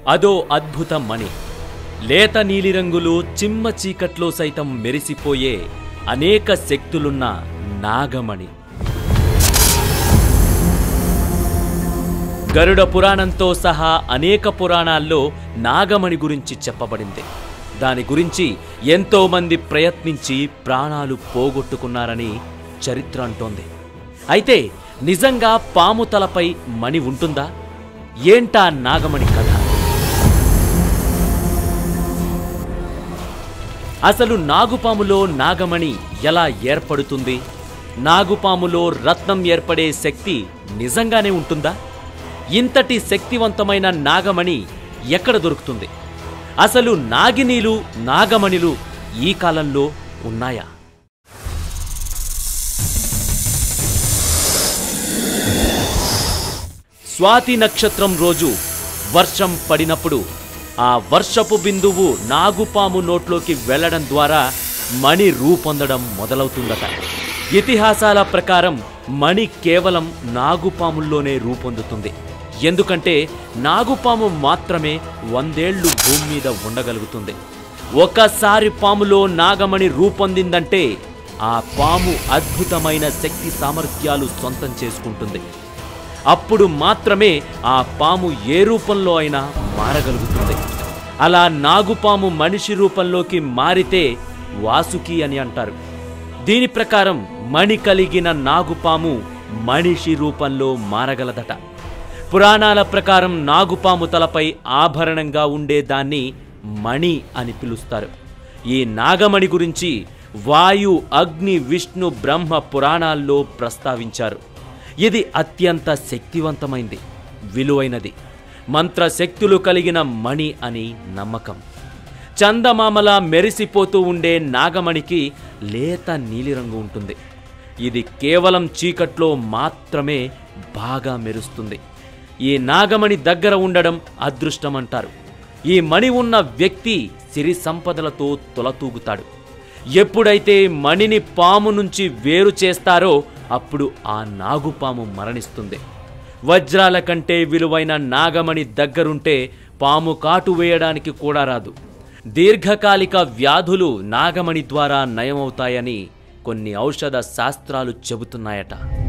అదో అద్భుత మణి లేత నీలిరంగులు చిమ్మ చీకట్లో సైతం మెరిసిపోయే అనేక శక్తులున్న నాగమణి గరుడ పురాణంతో సహా అనేక పురాణాల్లో నాగమణి గురించి చెప్పబడింది దాని గురించి ఎంతో మంది ప్రయత్నించి ప్రాణాలు పోగొట్టుకున్నారని చరిత్ర అంటోంది అయితే నిజంగా పాము తలపై మణి ఉంటుందా ఏంటా నాగమణి కథ అసలు నాగుపాములో నాగమణి ఎలా ఏర్పడుతుంది నాగుపాములో రత్నం ఏర్పడే శక్తి నిజంగానే ఉంటుందా ఇంతటి శక్తివంతమైన నాగమణి ఎక్కడ దొరుకుతుంది అసలు నాగినీలు నాగమణిలు ఈ కాలంలో ఉన్నాయా స్వాతి నక్షత్రం రోజు వర్షం పడినప్పుడు ఆ వర్షపు బిందువు నాగుపాము నోట్లోకి వెళ్లడం ద్వారా మణి రూపొందడం మొదలవుతుందట ఇతిహాసాల ప్రకారం మణి కేవలం నాగుపాముల్లోనే రూపొందుతుంది ఎందుకంటే నాగుపాము మాత్రమే వందేళ్లు భూమి మీద ఉండగలుగుతుంది ఒకసారి పాములో నాగమణి రూపొందిందంటే ఆ పాము అద్భుతమైన శక్తి సామర్థ్యాలు సొంతం చేసుకుంటుంది అప్పుడు మాత్రమే ఆ పాము ఏ రూపంలో అయినా మారగలుగుతుంది అలా నాగుపాము మనిషి రూపంలోకి మారితే వాసుకి అని అంటారు దీని ప్రకారం మణి కలిగిన నాగుపాము మనిషి రూపంలో మారగలదట పురాణాల ప్రకారం నాగుపాము తలపై ఆభరణంగా ఉండేదాన్ని మణి అని పిలుస్తారు ఈ నాగమణి గురించి వాయు అగ్ని విష్ణు బ్రహ్మ పురాణాల్లో ప్రస్తావించారు ఇది అత్యంత శక్తివంతమైంది విలువైనది మంత్రశక్తులు కలిగిన మణి అని నమ్మకం చందమామలా మెరిసిపోతూ ఉండే నాగమణికి లేత నీలిరంగు ఉంటుంది ఇది కేవలం చీకట్లో మాత్రమే బాగా మెరుస్తుంది ఈ నాగమణి దగ్గర ఉండడం అదృష్టమంటారు ఈ మణి ఉన్న వ్యక్తి సిరి సంపదలతో తొలతూగుతాడు ఎప్పుడైతే మణిని పాము నుంచి వేరు చేస్తారో అప్పుడు ఆ నాగుపాము మరణిస్తుంది వజ్రాల కంటే విలువైన నాగమణి దగ్గరుంటే పాము కాటు వేయడానికి కూడా రాదు దీర్ఘకాలిక వ్యాధులు నాగమణి ద్వారా నయమవుతాయని కొన్ని ఔషధ శాస్త్రాలు చెబుతున్నాయట